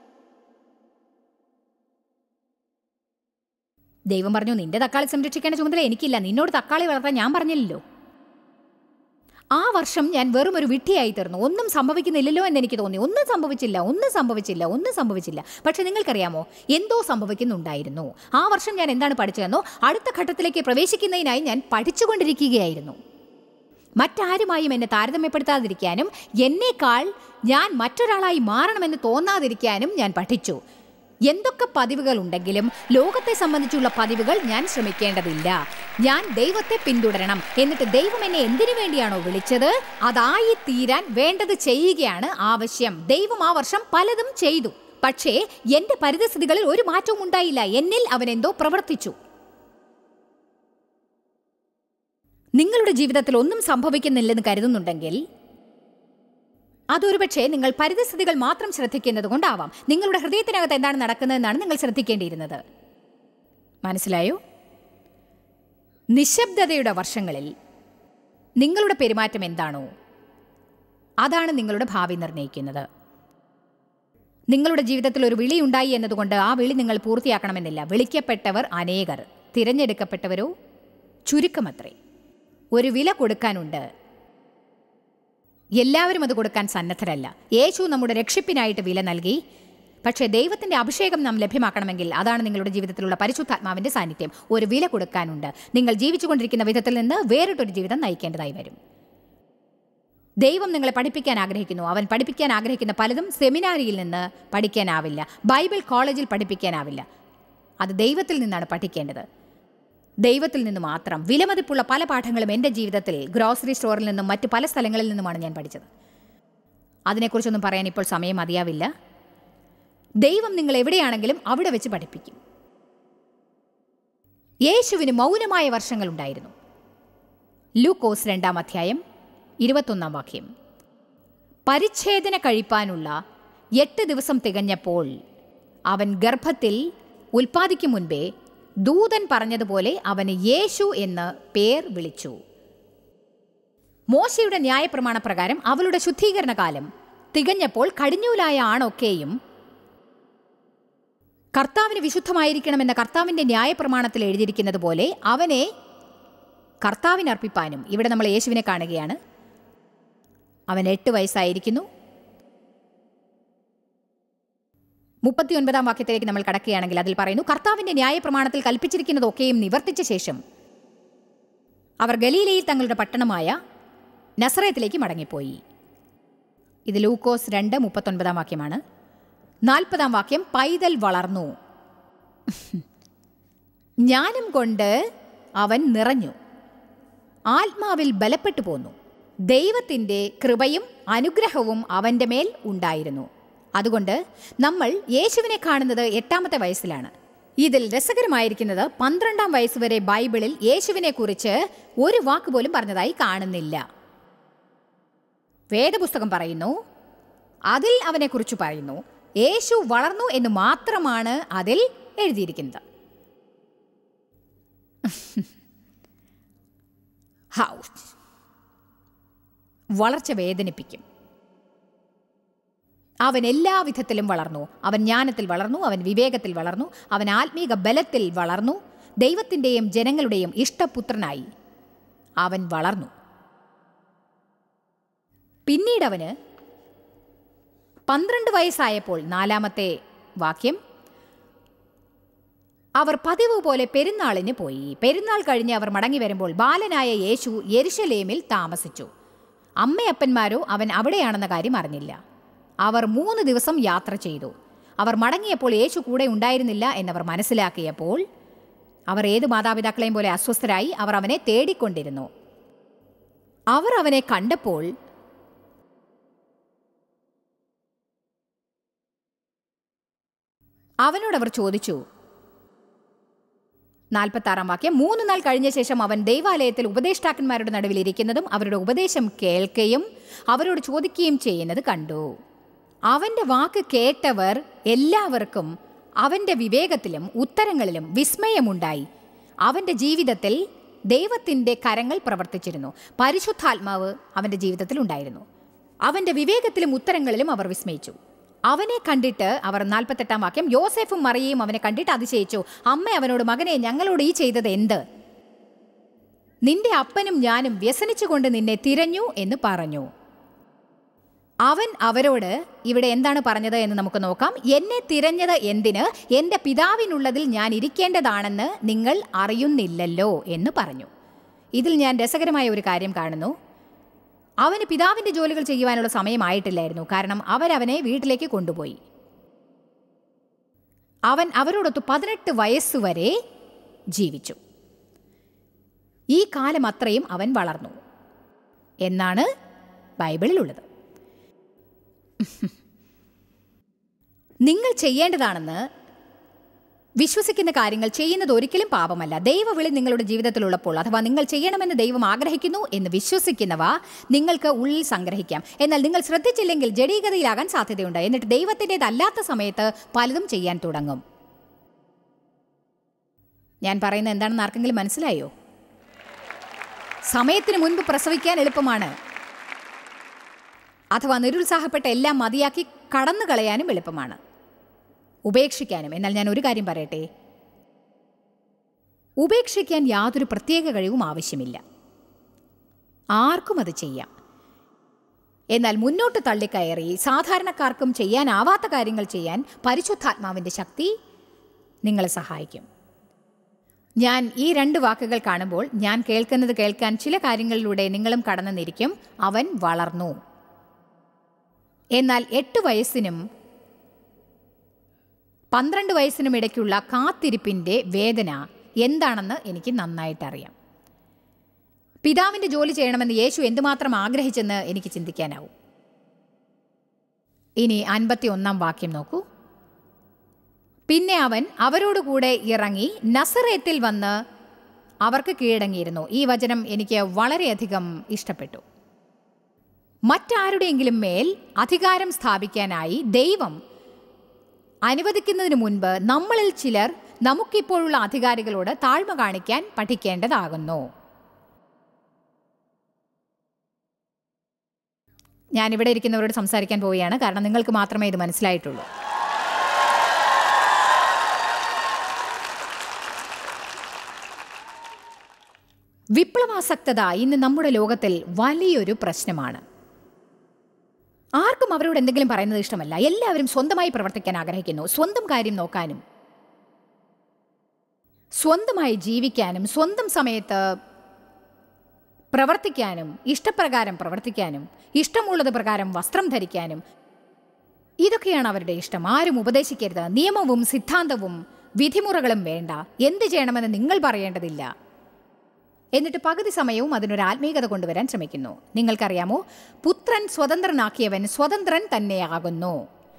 ദൈവം പറഞ്ഞു നിന്റെ തക്കാളി സംരക്ഷിക്കേണ്ട ചുമതല എനിക്കില്ല നിന്നോട് തക്കാളി വളർത്താൻ ഞാൻ പറഞ്ഞില്ലല്ലോ ആ വർഷം ഞാൻ വെറും ഒരു വിട്ടിയായി തീർന്നു ഒന്നും സംഭവിക്കുന്നില്ലല്ലോ എന്ന് എനിക്ക് തോന്നി ഒന്നും സംഭവിച്ചില്ല ഒന്നും സംഭവിച്ചില്ല ഒന്നും സംഭവിച്ചില്ല പക്ഷെ നിങ്ങൾക്കറിയാമോ എന്തോ സംഭവിക്കുന്നുണ്ടായിരുന്നു ആ വർഷം ഞാൻ എന്താണ് പഠിച്ചതെന്നോ അടുത്ത ഘട്ടത്തിലേക്ക് പ്രവേശിക്കുന്നതിനായി ഞാൻ പഠിച്ചുകൊണ്ടിരിക്കുകയായിരുന്നു മറ്റാരുമായും എന്നെ താരതമ്യപ്പെടുത്താതിരിക്കാനും എന്നേക്കാൾ ഞാൻ മറ്റൊരാളായി മാറണമെന്ന് തോന്നാതിരിക്കാനും ഞാൻ പഠിച്ചു എന്തൊക്കെ പതിവുകൾ ഉണ്ടെങ്കിലും ലോകത്തെ സംബന്ധിച്ചുള്ള പതിവുകൾ ഞാൻ ശ്രമിക്കേണ്ടതില്ല ഞാൻ ദൈവത്തെ പിന്തുടരണം എന്നിട്ട് ദൈവം എന്നെ എന്തിനു വേണ്ടിയാണോ വിളിച്ചത് അതായി തീരാൻ വേണ്ടത് ചെയ്യുകയാണ് ആവശ്യം ദൈവം ആ വർഷം പലതും ചെയ്തു പക്ഷേ എന്റെ പരിതസ്ഥിതികളിൽ ഒരു മാറ്റവും ഉണ്ടായില്ല എന്നിൽ അവൻ എന്തോ പ്രവർത്തിച്ചു നിങ്ങളുടെ ജീവിതത്തിൽ ഒന്നും സംഭവിക്കുന്നില്ലെന്ന് കരുതുന്നുണ്ടെങ്കിൽ അതൊരുപക്ഷെ നിങ്ങൾ പരിതസ്ഥിതികൾ മാത്രം ശ്രദ്ധിക്കുന്നത് കൊണ്ടാവാം നിങ്ങളുടെ ഹൃദയത്തിനകത്ത് എന്താണ് നടക്കുന്നതെന്നാണ് നിങ്ങൾ ശ്രദ്ധിക്കേണ്ടിയിരുന്നത് മനസ്സിലായോ നിശബ്ദതയുടെ വർഷങ്ങളിൽ നിങ്ങളുടെ പെരുമാറ്റം എന്താണോ അതാണ് നിങ്ങളുടെ ഭാവി നിർണ്ണയിക്കുന്നത് നിങ്ങളുടെ ജീവിതത്തിൽ ഒരു വിളി ഉണ്ടായി എന്നതുകൊണ്ട് ആ വിളി നിങ്ങൾ പൂർത്തിയാക്കണമെന്നില്ല വിളിക്കപ്പെട്ടവർ അനേകർ തിരഞ്ഞെടുക്കപ്പെട്ടവരോ ചുരുക്കമത്രേ ഒരു വില കൊടുക്കാനുണ്ട് എല്ലാവരും അത് കൊടുക്കാൻ സന്നദ്ധരല്ല യേശു നമ്മുടെ രക്ഷിപ്പിനായിട്ട് വില നൽകി പക്ഷേ ദൈവത്തിന്റെ അഭിഷേകം നാം ലഭ്യമാക്കണമെങ്കിൽ അതാണ് നിങ്ങളുടെ ജീവിതത്തിലുള്ള പരിശുദ്ധാത്മാവിന്റെ സാന്നിധ്യം ഒരു വില കൊടുക്കാനുണ്ട് നിങ്ങൾ ജീവിച്ചുകൊണ്ടിരിക്കുന്ന വിധത്തിൽ നിന്ന് വേറിട്ടൊരു ജീവിതം നയിക്കേണ്ടതായി വരും ദൈവം നിങ്ങളെ പഠിപ്പിക്കാൻ ആഗ്രഹിക്കുന്നു അവൻ പഠിപ്പിക്കാൻ ആഗ്രഹിക്കുന്ന പലതും സെമിനാരിയിൽ നിന്ന് പഠിക്കാനാവില്ല ബൈബിൾ കോളേജിൽ പഠിപ്പിക്കാനാവില്ല അത് ദൈവത്തിൽ നിന്നാണ് പഠിക്കേണ്ടത് ദൈവത്തിൽ നിന്ന് മാത്രം വിലമതിപ്പുള്ള പല പാഠങ്ങളും എൻ്റെ ജീവിതത്തിൽ ഗ്രോസറി സ്റ്റോറിൽ നിന്നും മറ്റ് പല സ്ഥലങ്ങളിൽ നിന്നുമാണ് ഞാൻ പഠിച്ചത് അതിനെക്കുറിച്ചൊന്നും പറയാൻ ഇപ്പോൾ സമയം മതിയാവില്ല ദൈവം നിങ്ങൾ എവിടെയാണെങ്കിലും അവിടെ വെച്ച് പഠിപ്പിക്കും യേശുവിന് മൗനമായ വർഷങ്ങളുണ്ടായിരുന്നു ലൂക്കോസ് രണ്ടാം അധ്യായം ഇരുപത്തൊന്നാം വാക്യം പരിച്ഛേദന കഴിപ്പാനുള്ള എട്ട് ദിവസം തികഞ്ഞപ്പോൾ അവൻ ഗർഭത്തിൽ ഉൽപ്പാദിക്കും മുൻപേ ദൂതൻ പറഞ്ഞതുപോലെ അവന് യേശു എന്ന് പേർ വിളിച്ചു മോശയുടെ ന്യായപ്രമാണ പ്രകാരം അവളുടെ ശുദ്ധീകരണ കാലം തികഞ്ഞപ്പോൾ കടിഞ്ഞൂലായ ആണൊക്കെയും കർത്താവിന് വിശുദ്ധമായിരിക്കണമെന്ന കർത്താവിൻ്റെ ന്യായപ്രമാണത്തിൽ എഴുതിയിരിക്കുന്നത് പോലെ അവനെ കർത്താവിന് അർപ്പിപ്പാനും ഇവിടെ നമ്മൾ യേശുവിനെ കാണുകയാണ് അവൻ എട്ട് വയസ്സായിരിക്കുന്നു മുപ്പത്തിയൊൻപതാം വാക്യത്തിലേക്ക് നമ്മൾ കടക്കുകയാണെങ്കിൽ അതിൽ പറയുന്നു കർത്താവിൻ്റെ ന്യായപ്രമാണത്തിൽ കൽപ്പിച്ചിരിക്കുന്നതൊക്കെയും നിവർത്തിച്ച ശേഷം അവർ ഗലീലയിൽ തങ്ങളുടെ പട്ടണമായ നസറയത്തിലേക്ക് മടങ്ങിപ്പോയി ഇത് ലൂക്കോസ് രണ്ട് മുപ്പത്തൊൻപതാം വാക്യമാണ് നാൽപ്പതാം വാക്യം പൈതൽ വളർന്നു ജ്ഞാനം കൊണ്ട് അവൻ നിറഞ്ഞു ആത്മാവിൽ ബലപ്പെട്ടു പോന്നു ദൈവത്തിൻ്റെ കൃപയും അനുഗ്രഹവും അവൻ്റെ മേൽ ഉണ്ടായിരുന്നു അതുകൊണ്ട് നമ്മൾ യേശുവിനെ കാണുന്നത് എട്ടാമത്തെ വയസ്സിലാണ് ഇതിൽ രസകരമായിരിക്കുന്നത് പന്ത്രണ്ടാം വയസ്സ് വരെ ബൈബിളിൽ യേശുവിനെ കുറിച്ച് ഒരു വാക്ക് പോലും പറഞ്ഞതായി കാണുന്നില്ല വേദപുസ്തകം പറയുന്നു അതിൽ അവനെക്കുറിച്ച് പറയുന്നു യേശു വളർന്നു എന്ന് മാത്രമാണ് അതിൽ എഴുതിയിരിക്കുന്നത് ഹൗ വളർച്ച വേദനിപ്പിക്കും അവൻ എല്ലാ വിധത്തിലും വളർന്നു അവൻ ജ്ഞാനത്തിൽ വളർന്നു അവൻ വിവേകത്തിൽ വളർന്നു അവൻ ആത്മീക ബലത്തിൽ വളർന്നു ദൈവത്തിൻ്റെയും ജനങ്ങളുടെയും ഇഷ്ടപുത്രനായി അവൻ വളർന്നു പിന്നീട് അവന് പന്ത്രണ്ട് വയസ്സായപ്പോൾ നാലാമത്തെ വാക്യം അവർ പതിവ് പോലെ പെരുന്നാളിന് പോയി പെരുന്നാൾ കഴിഞ്ഞ് അവർ മടങ്ങി വരുമ്പോൾ ബാലനായ യേശു യെരുശലേമിൽ താമസിച്ചു അമ്മയപ്പന്മാരോ അവൻ അവിടെയാണെന്ന കാര്യം അറിഞ്ഞില്ല അവർ മൂന്ന് ദിവസം യാത്ര ചെയ്തു അവർ മടങ്ങിയപ്പോൾ യേശു കൂടെ ഉണ്ടായിരുന്നില്ല എന്നവർ മനസ്സിലാക്കിയപ്പോൾ അവർ ഏത് മാതാപിതാക്കളെയും പോലെ അസ്വസ്ഥരായി അവർ അവനെ തേടിക്കൊണ്ടിരുന്നു അവർ അവനെ കണ്ടപ്പോൾ അവനോടവർ ചോദിച്ചു നാൽപ്പത്താറാം വാക്യം മൂന്ന് നാൾ കഴിഞ്ഞ ശേഷം അവൻ ദൈവാലയത്തിൽ ഉപദേഷ്ടാക്കന്മാരുടെ നടുവിൽ ഇരിക്കുന്നതും അവരുടെ ഉപദേശം കേൾക്കുകയും അവരോട് ചോദിക്കുകയും ചെയ്യുന്നത് കണ്ടു അവന്റെ വാക്ക് കേട്ടവർ എല്ലാവർക്കും അവന്റെ വിവേകത്തിലും ഉത്തരങ്ങളിലും വിസ്മയമുണ്ടായി അവന്റെ ജീവിതത്തിൽ ദൈവത്തിന്റെ കരങ്ങൾ പ്രവർത്തിച്ചിരുന്നു പരിശുദ്ധാത്മാവ് അവന്റെ ജീവിതത്തിൽ ഉണ്ടായിരുന്നു അവന്റെ വിവേകത്തിലും ഉത്തരങ്ങളിലും അവർ വിസ്മയിച്ചു അവനെ കണ്ടിട്ട് അവർ നാൽപ്പത്തെട്ടാം വാക്യം യോസെഫും മറിയയും അവനെ കണ്ടിട്ട് അതിശയിച്ചു അമ്മ അവനോട് മകനെ ഞങ്ങളോട് ഈ ചെയ്തത് എന്ത് നിന്റെ അപ്പനും ഞാനും വ്യസനിച്ചുകൊണ്ട് നിന്നെ തിരഞ്ഞു എന്ന് പറഞ്ഞു അവൻ അവരോട് ഇവിടെ എന്താണ് പറഞ്ഞത് എന്ന് നമുക്ക് നോക്കാം എന്നെ തിരഞ്ഞത് എന്തിന് എൻ്റെ പിതാവിനുള്ളതിൽ ഞാൻ ഇരിക്കേണ്ടതാണെന്ന് നിങ്ങൾ അറിയുന്നില്ലല്ലോ എന്ന് പറഞ്ഞു ഇതിൽ ഞാൻ രസകരമായ ഒരു കാര്യം കാണുന്നു അവന് പിതാവിൻ്റെ ജോലികൾ ചെയ്യുവാനുള്ള സമയമായിട്ടില്ലായിരുന്നു കാരണം അവരവനെ വീട്ടിലേക്ക് കൊണ്ടുപോയി അവൻ അവരോടൊത്ത് പതിനെട്ട് വയസ്സുവരെ ജീവിച്ചു ഈ കാലം അത്രയും അവൻ വളർന്നു എന്നാണ് ബൈബിളിലുള്ളത് നിങ്ങൾ ചെയ്യേണ്ടതാണെന്ന് വിശ്വസിക്കുന്ന കാര്യങ്ങൾ ചെയ്യുന്നത് ഒരിക്കലും പാപമല്ല ദൈവവിളി നിങ്ങളുടെ ജീവിതത്തിലുള്ളപ്പോൾ അഥവാ നിങ്ങൾ ചെയ്യണമെന്ന് ദൈവം ആഗ്രഹിക്കുന്നു എന്ന് വിശ്വസിക്കുന്നവ നിങ്ങൾക്ക് ഉള്ളിൽ സംഗ്രഹിക്കാം എന്നാൽ നിങ്ങൾ ശ്രദ്ധിച്ചില്ലെങ്കിൽ ജഡീകതയിലാകാൻ സാധ്യതയുണ്ട് എന്നിട്ട് ദൈവത്തിൻ്റെതല്ലാത്ത സമയത്ത് പലതും ചെയ്യാൻ തുടങ്ങും ഞാൻ പറയുന്നത് എന്താണെന്ന് ആർക്കെങ്കിലും മനസ്സിലായോ സമയത്തിന് മുൻപ് പ്രസവിക്കാൻ എളുപ്പമാണ് അഥവാ നിരുത്സാഹപ്പെട്ട എല്ലാം മതിയാക്കി കടന്നു കളയാനും എളുപ്പമാണ് ഉപേക്ഷിക്കാനും എന്നാൽ ഞാൻ ഒരു കാര്യം പറയട്ടെ ഉപേക്ഷിക്കാൻ യാതൊരു പ്രത്യേക കഴിവും ആവശ്യമില്ല ആർക്കും അത് ചെയ്യാം എന്നാൽ മുന്നോട്ട് തള്ളിക്കയറി സാധാരണക്കാർക്കും ചെയ്യാനാവാത്ത കാര്യങ്ങൾ ചെയ്യാൻ പരിശുദ്ധാത്മാവിൻ്റെ ശക്തി നിങ്ങളെ സഹായിക്കും ഞാൻ ഈ രണ്ട് വാക്കുകൾ കാണുമ്പോൾ ഞാൻ കേൾക്കുന്നത് കേൾക്കാൻ ചില കാര്യങ്ങളിലൂടെ നിങ്ങളും കടന്നെന്നിരിക്കും അവൻ വളർന്നു എന്നാൽ എട്ട് വയസ്സിനും പന്ത്രണ്ട് വയസ്സിനും ഇടയ്ക്കുള്ള കാത്തിരിപ്പിൻ്റെ വേദന എന്താണെന്ന് എനിക്ക് നന്നായിട്ടറിയാം പിതാവിൻ്റെ ജോലി ചെയ്യണമെന്ന് യേശു എന്തുമാത്രം ആഗ്രഹിച്ചെന്ന് എനിക്ക് ചിന്തിക്കാനാവും ഇനി അൻപത്തി ഒന്നാം വാക്യം നോക്കൂ പിന്നെ അവൻ അവരോടുകൂടെ ഇറങ്ങി നസറേത്തിൽ വന്ന് അവർക്ക് കീഴടങ്ങിയിരുന്നു ഈ വചനം എനിക്ക് വളരെയധികം ഇഷ്ടപ്പെട്ടു മറ്റാരുടെയെങ്കിലും മേൽ അധികാരം സ്ഥാപിക്കാനായി ദൈവം അനുവദിക്കുന്നതിന് മുൻപ് നമ്മളിൽ ചിലർ നമുക്കിപ്പോഴുള്ള അധികാരികളോട് താഴ്മ കാണിക്കാൻ പഠിക്കേണ്ടതാകുന്നു ഞാൻ ഇവിടെ ഇരിക്കുന്നവരോട് സംസാരിക്കാൻ പോവുകയാണ് കാരണം നിങ്ങൾക്ക് മാത്രമേ ഇത് മനസ്സിലായിട്ടുള്ളൂ വിപ്ലവാസക്തത ഇന്ന് നമ്മുടെ ലോകത്തിൽ വലിയൊരു പ്രശ്നമാണ് ആർക്കും അവരോട് എന്തെങ്കിലും പറയുന്നത് ഇഷ്ടമല്ല എല്ലാവരും സ്വന്തമായി പ്രവർത്തിക്കാൻ ആഗ്രഹിക്കുന്നു സ്വന്തം കാര്യം നോക്കാനും സ്വന്തമായി ജീവിക്കാനും സ്വന്തം സമയത്ത് പ്രവർത്തിക്കാനും ഇഷ്ടപ്രകാരം പ്രവർത്തിക്കാനും ഇഷ്ടമുള്ളത് പ്രകാരം വസ്ത്രം ധരിക്കാനും ഇതൊക്കെയാണ് അവരുടെ ഇഷ്ടം ആരും ഉപദേശിക്കരുത് നിയമവും സിദ്ധാന്തവും വിധിമുറകളും വേണ്ട എന്ത് ചെയ്യണമെന്ന് നിങ്ങൾ പറയേണ്ടതില്ല എന്നിട്ട് പകുതി സമയവും അതിനൊരു ആത്മീയത കൊണ്ടുവരാൻ ശ്രമിക്കുന്നു നിങ്ങൾക്കറിയാമോ പുത്രൻ സ്വതന്ത്രനാക്കിയവൻ സ്വതന്ത്രൻ തന്നെയാകുന്നു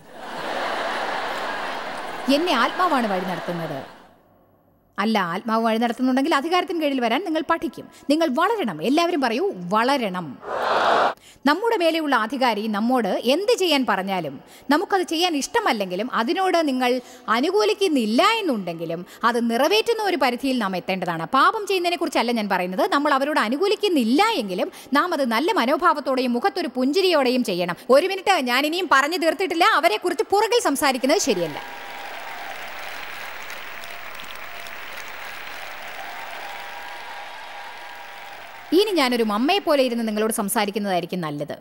എന്നെ ആത്മാവാണ് വഴി നടത്തുന്നത് അല്ല ആത്മാവ് വഴി നടത്തുന്നുണ്ടെങ്കിൽ അധികാരത്തിന് കീഴിൽ വരാൻ നിങ്ങൾ പഠിക്കും നിങ്ങൾ വളരണം എല്ലാവരും പറയൂ വളരണം നമ്മുടെ മേലെയുള്ള അധികാരി നമ്മോട് എന്ത് ചെയ്യാൻ പറഞ്ഞാലും നമുക്കത് ചെയ്യാൻ ഇഷ്ടമല്ലെങ്കിലും അതിനോട് നിങ്ങൾ അനുകൂലിക്കുന്നില്ല എന്നുണ്ടെങ്കിലും അത് നിറവേറ്റുന്ന ഒരു പരിധിയിൽ നാം എത്തേണ്ടതാണ് പാപം ചെയ്യുന്നതിനെ കുറിച്ചല്ല ഞാൻ പറയുന്നത് നമ്മൾ അവരോട് അനുകൂലിക്കുന്നില്ല എങ്കിലും നാം അത് നല്ല മനോഭാവത്തോടെയും മുഖത്തൊരു പുഞ്ചിരിയോടെയും ചെയ്യണം ഒരു മിനിറ്റ് ഞാൻ ഇനിയും പറഞ്ഞു തീർത്തിട്ടില്ല അവരെക്കുറിച്ച് പുറകിൽ സംസാരിക്കുന്നത് ശരിയല്ല ഇനി ഞാനൊരു മമ്മയെ പോലെ ഇരുന്ന് നിങ്ങളോട് സംസാരിക്കുന്നതായിരിക്കും നല്ലത്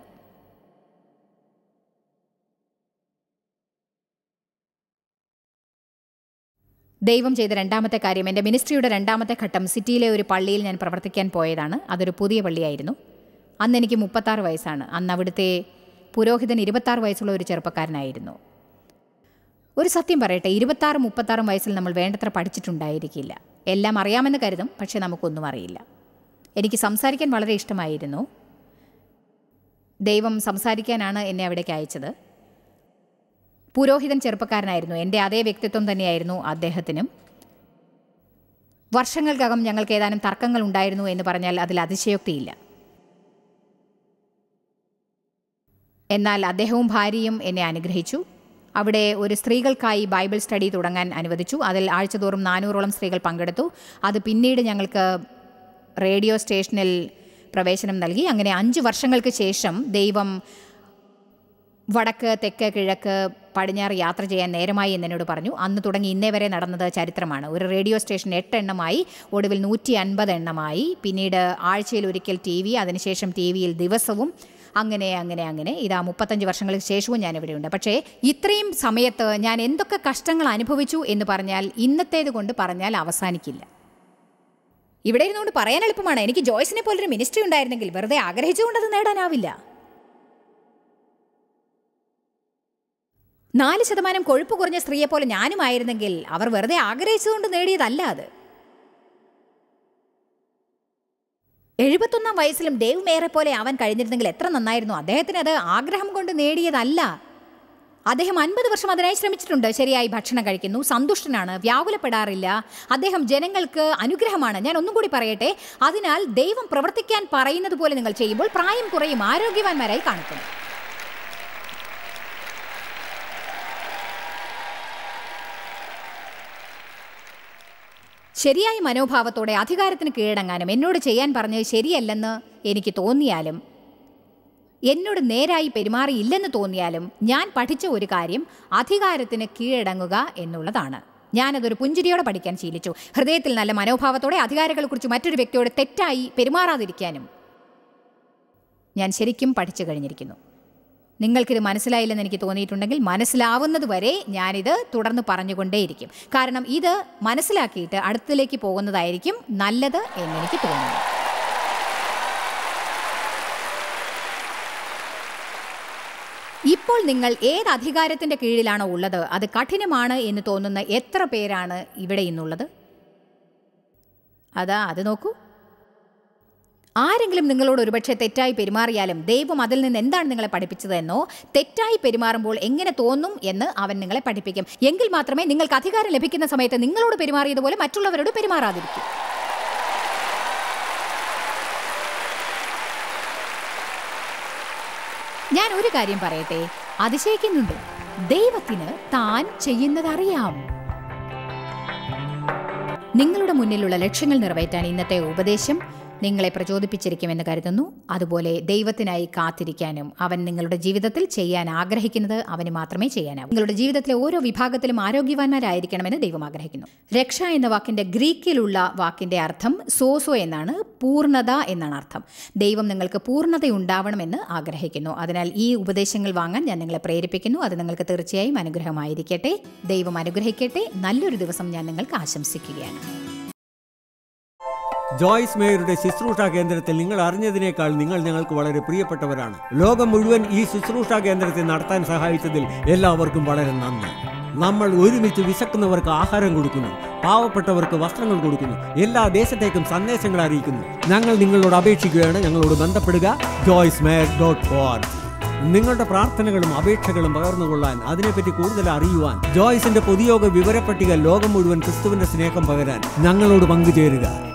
ദൈവം ചെയ്ത രണ്ടാമത്തെ കാര്യം എൻ്റെ മിനിസ്ട്രിയുടെ രണ്ടാമത്തെ ഘട്ടം സിറ്റിയിലെ ഒരു പള്ളിയിൽ ഞാൻ പ്രവർത്തിക്കാൻ പോയതാണ് അതൊരു പുതിയ പള്ളിയായിരുന്നു അന്ന് എനിക്ക് മുപ്പത്താറ് വയസ്സാണ് അന്ന് അവിടുത്തെ പുരോഹിതൻ ഇരുപത്താറ് വയസ്സുള്ള ഒരു ചെറുപ്പക്കാരനായിരുന്നു ഒരു സത്യം പറയട്ടെ ഇരുപത്താറ് മുപ്പത്താറും വയസ്സിൽ നമ്മൾ വേണ്ടത്ര പഠിച്ചിട്ടുണ്ടായിരിക്കില്ല എല്ലാം അറിയാമെന്ന് കരുതും പക്ഷേ നമുക്കൊന്നും അറിയില്ല എനിക്ക് സംസാരിക്കാൻ വളരെ ഇഷ്ടമായിരുന്നു ദൈവം സംസാരിക്കാനാണ് എന്നെ അവിടേക്ക് അയച്ചത് പുരോഹിതൻ ചെറുപ്പക്കാരനായിരുന്നു എൻ്റെ അതേ വ്യക്തിത്വം തന്നെയായിരുന്നു അദ്ദേഹത്തിനും വർഷങ്ങൾക്കകം ഞങ്ങൾക്ക് ഏതാനും തർക്കങ്ങൾ ഉണ്ടായിരുന്നു എന്ന് പറഞ്ഞാൽ അതിൽ അതിശയോക്തിയില്ല എന്നാൽ അദ്ദേഹവും ഭാര്യയും എന്നെ അനുഗ്രഹിച്ചു അവിടെ ഒരു സ്ത്രീകൾക്കായി ബൈബിൾ സ്റ്റഡി തുടങ്ങാൻ അനുവദിച്ചു അതിൽ ആഴ്ചതോറും നാനൂറോളം സ്ത്രീകൾ പങ്കെടുത്തു അത് പിന്നീട് ഞങ്ങൾക്ക് റേഡിയോ സ്റ്റേഷനിൽ പ്രവേശനം നൽകി അങ്ങനെ അഞ്ച് വർഷങ്ങൾക്ക് ശേഷം ദൈവം വടക്ക് തെക്ക് കിഴക്ക് പടിഞ്ഞാറ് യാത്ര ചെയ്യാൻ നേരമായി എന്നോട് പറഞ്ഞു അന്ന് തുടങ്ങി ഇന്നേ വരെ നടന്നത് ചരിത്രമാണ് ഒരു റേഡിയോ സ്റ്റേഷൻ എട്ട് എണ്ണമായി ഒടുവിൽ നൂറ്റി അൻപത് എണ്ണമായി പിന്നീട് ആഴ്ചയിൽ ഒരിക്കൽ ടി വി അതിനുശേഷം ടി വിയിൽ ദിവസവും അങ്ങനെ അങ്ങനെ അങ്ങനെ ഇതാ മുപ്പത്തഞ്ച് വർഷങ്ങൾക്ക് ശേഷവും ഞാൻ ഇവിടെയുണ്ട് പക്ഷേ ഇത്രയും സമയത്ത് ഞാൻ എന്തൊക്കെ കഷ്ടങ്ങൾ അനുഭവിച്ചു എന്ന് പറഞ്ഞാൽ ഇന്നത്തേത് കൊണ്ട് പറഞ്ഞാൽ അവസാനിക്കില്ല ഇവിടെ ഇരുന്നുകൊണ്ട് പറയാൻ എളുപ്പമാണ് എനിക്ക് ജോയ്സിനെ പോലൊരു മിനിസ്ട്രി ഉണ്ടായിരുന്നെങ്കിൽ വെറുതെ ആഗ്രഹിച്ചുകൊണ്ട് അത് നേടാനാവില്ല നാല് ശതമാനം കൊഴുപ്പ് കുറഞ്ഞ സ്ത്രീയെ പോലെ ഞാനുമായിരുന്നെങ്കിൽ അവർ വെറുതെ ആഗ്രഹിച്ചുകൊണ്ട് നേടിയതല്ല അത് എഴുപത്തൊന്നാം വയസ്സിലും ദേവ് മേറെ പോലെ അവൻ കഴിഞ്ഞിരുന്നെങ്കിൽ എത്ര നന്നായിരുന്നു അദ്ദേഹത്തിന് അത് ആഗ്രഹം കൊണ്ട് നേടിയതല്ല അദ്ദേഹം അൻപത് വർഷം അതിനായി ശ്രമിച്ചിട്ടുണ്ട് ശരിയായി ഭക്ഷണം കഴിക്കുന്നു സന്തുഷ്ടനാണ് വ്യാകുലപ്പെടാറില്ല അദ്ദേഹം ജനങ്ങൾക്ക് അനുഗ്രഹമാണ് ഞാൻ ഒന്നും കൂടി പറയട്ടെ അതിനാൽ ദൈവം പ്രവർത്തിക്കാൻ പറയുന്നത് പോലെ നിങ്ങൾ ചെയ്യുമ്പോൾ പ്രായം കുറയും ആരോഗ്യവാന്മാരായി കാണപ്പെടും ശരിയായ മനോഭാവത്തോടെ അധികാരത്തിന് കീഴടങ്ങാനും എന്നോട് ചെയ്യാൻ പറഞ്ഞത് ശരിയല്ലെന്ന് എനിക്ക് തോന്നിയാലും എന്നോട് നേരായി പെരുമാറിയില്ലെന്ന് തോന്നിയാലും ഞാൻ പഠിച്ച ഒരു കാര്യം അധികാരത്തിന് കീഴടങ്ങുക എന്നുള്ളതാണ് ഞാനതൊരു പുഞ്ചിരിയോടെ പഠിക്കാൻ ശീലിച്ചു ഹൃദയത്തിൽ നല്ല മനോഭാവത്തോടെ അധികാരികളെക്കുറിച്ച് മറ്റൊരു വ്യക്തിയോട് തെറ്റായി പെരുമാറാതിരിക്കാനും ഞാൻ ശരിക്കും പഠിച്ചു കഴിഞ്ഞിരിക്കുന്നു നിങ്ങൾക്കിത് മനസ്സിലായില്ലെന്ന് എനിക്ക് തോന്നിയിട്ടുണ്ടെങ്കിൽ മനസ്സിലാവുന്നത് വരെ ഞാനിത് തുടർന്ന് പറഞ്ഞുകൊണ്ടേയിരിക്കും കാരണം ഇത് മനസ്സിലാക്കിയിട്ട് അടുത്തിലേക്ക് പോകുന്നതായിരിക്കും നല്ലത് എന്നെനിക്ക് തോന്നുന്നു ഇപ്പോൾ നിങ്ങൾ ഏത് അധികാരത്തിന്റെ കീഴിലാണോ ഉള്ളത് അത് കഠിനമാണ് എന്ന് തോന്നുന്ന എത്ര പേരാണ് ഇവിടെ ഇന്നുള്ളത് അതാ അത് നോക്കൂ ആരെങ്കിലും നിങ്ങളോട് ഒരുപക്ഷെ തെറ്റായി പെരുമാറിയാലും ദൈവം അതിൽ നിന്ന് എന്താണ് നിങ്ങളെ പഠിപ്പിച്ചതെന്നോ തെറ്റായി പെരുമാറുമ്പോൾ എങ്ങനെ തോന്നും എന്ന് അവൻ നിങ്ങളെ പഠിപ്പിക്കും എങ്കിൽ മാത്രമേ നിങ്ങൾക്ക് അധികാരം ലഭിക്കുന്ന സമയത്ത് നിങ്ങളോട് പെരുമാറിയതുപോലെ മറ്റുള്ളവരോട് പെരുമാറാതിരിക്കൂ ഞാൻ ഒരു കാര്യം പറയട്ടെ അതിശയിക്കുന്നുണ്ട് ദൈവത്തിന് താൻ ചെയ്യുന്നത് അറിയാം നിങ്ങളുടെ മുന്നിലുള്ള ലക്ഷ്യങ്ങൾ നിറവേറ്റാൻ ഇന്നത്തെ ഉപദേശം നിങ്ങളെ പ്രചോദിപ്പിച്ചിരിക്കുമെന്ന് കരുതുന്നു അതുപോലെ ദൈവത്തിനായി കാത്തിരിക്കാനും അവൻ നിങ്ങളുടെ ജീവിതത്തിൽ ചെയ്യാൻ ആഗ്രഹിക്കുന്നത് അവന് മാത്രമേ ചെയ്യാനാവൂ നിങ്ങളുടെ ജീവിതത്തിലെ ഓരോ വിഭാഗത്തിലും ആരോഗ്യവാന്മാരായിരിക്കണമെന്ന് ദൈവം ആഗ്രഹിക്കുന്നു രക്ഷ എന്ന വാക്കിന്റെ ഗ്രീക്കിലുള്ള വാക്കിന്റെ അർത്ഥം സോസോ എന്നാണ് പൂർണ്ണത എന്നാണ് അർത്ഥം ദൈവം നിങ്ങൾക്ക് പൂർണ്ണതയുണ്ടാവണമെന്ന് ആഗ്രഹിക്കുന്നു അതിനാൽ ഈ ഉപദേശങ്ങൾ വാങ്ങാൻ ഞാൻ നിങ്ങളെ പ്രേരിപ്പിക്കുന്നു അത് നിങ്ങൾക്ക് തീർച്ചയായും അനുഗ്രഹമായിരിക്കട്ടെ ദൈവം അനുഗ്രഹിക്കട്ടെ നല്ലൊരു ദിവസം ഞാൻ നിങ്ങൾക്ക് ആശംസിക്കുകയാണ് ജോയ്സ് മേയറുടെ ശുശ്രൂഷ കേന്ദ്രത്തിൽ നിങ്ങൾ അറിഞ്ഞതിനേക്കാൾ നിങ്ങൾ ഞങ്ങൾക്ക് വളരെ പ്രിയപ്പെട്ടവരാണ് ലോകം മുഴുവൻ ഈ ശുശ്രൂഷ കേന്ദ്രത്തെ നടത്താൻ സഹായിച്ചതിൽ എല്ലാവർക്കും വളരെ നന്ദി നമ്മൾ ഒരുമിച്ച് വിശക്കുന്നവർക്ക് ആഹാരം കൊടുക്കുന്നു പാവപ്പെട്ടവർക്ക് വസ്ത്രങ്ങൾ കൊടുക്കുന്നു എല്ലാ ദേശത്തേക്കും സന്ദേശങ്ങൾ അറിയിക്കുന്നു ഞങ്ങൾ നിങ്ങളോട് അപേക്ഷിക്കുകയാണ് ഞങ്ങളോട് ബന്ധപ്പെടുക ജോയ്സ് മേയർ ഡോട്ട് നിങ്ങളുടെ പ്രാർത്ഥനകളും അപേക്ഷകളും പകർന്നുകൊള്ളാൻ അതിനെപ്പറ്റി കൂടുതൽ അറിയുവാൻ ജോയ്സിന്റെ പൊതുയോഗ വിവരപ്പട്ടിക ലോകം മുഴുവൻ ക്രിസ്തുവിന്റെ സ്നേഹം പകരാൻ ഞങ്ങളോട് പങ്കുചേരുക